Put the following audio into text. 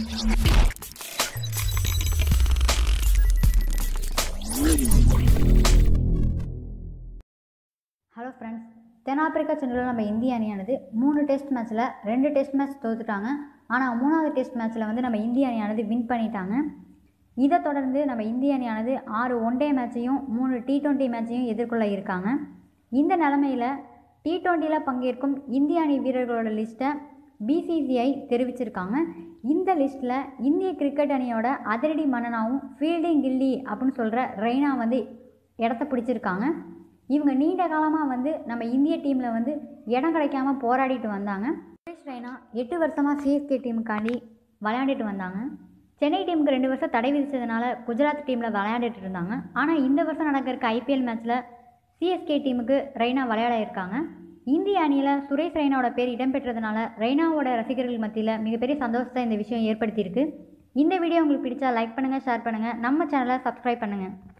hello friends தென்னாப்பிரிக்கா சென்றில் நம்ம இந்திய அணியானது மூணு டெஸ்ட் மேட்ச்சில் ரெண்டு டெஸ்ட் மேட்ச் தோத்துட்டாங்க ஆனால் மூணாவது டெஸ்ட் மேட்ச்சில் வந்து நம்ம இந்திய அணியானது வின் பண்ணிட்டாங்க இதை தொடர்ந்து நம்ம இந்திய அணியானது ஆறு ஒன் டே மேட்சையும் மூணு டி டுவெண்ட்டி மேட்சையும் எதிர்கொள்ள இருக்காங்க இந்த நிலமையில் டி டுவெண்ட்டியில் பங்கேற்கும் இந்திய அணி வீரர்களோட லிஸ்ட்டை பிசிசிஐ தெரிவிச்சிருக்காங்க இந்த லிஸ்ட்டில் இந்திய கிரிக்கெட் அணியோட அதிரடி மன்னனாவும் ஃபீல்டிங் கில்லி அப்படின்னு சொல்கிற ரெய்னா வந்து இடத்த பிடிச்சிருக்காங்க இவங்க நீண்ட காலமாக வந்து நம்ம இந்திய டீமில் வந்து இடம் கிடைக்காம போராடிட்டு வந்தாங்க சுரேஷ் ரெய்னா எட்டு வருஷமாக சிஎஸ்கே டீமுக்காண்டி விளையாண்டுட்டு வந்தாங்க சென்னை டீமுக்கு ரெண்டு வருஷம் தடை விதிச்சதுனால குஜராத் டீமில் விளையாண்டுட்டு இருந்தாங்க ஆனால் இந்த வருஷம் நடக்க இருக்க ஐபிஎல் மேட்ச்சில் சிஎஸ்கே டீமுக்கு ரெய்னா விளையாட இருக்காங்க இந்திய அணியில் சுரேஷ் ரெய்னாவோட பேர் இடம்பெற்றதுனால ரெய்னாவோட ரசிகர்கள் மத்தியில் மிகப்பெரிய சந்தோஷத்தை இந்த விஷயம் ஏற்படுத்தியிருக்கு இந்த வீடியோ உங்களுக்கு பிடிச்சா லைக் பண்ணுங்கள் ஷேர் பண்ணுங்கள் நம்ம சேனலை சப்ஸ்கிரைப் பண்ணுங்கள்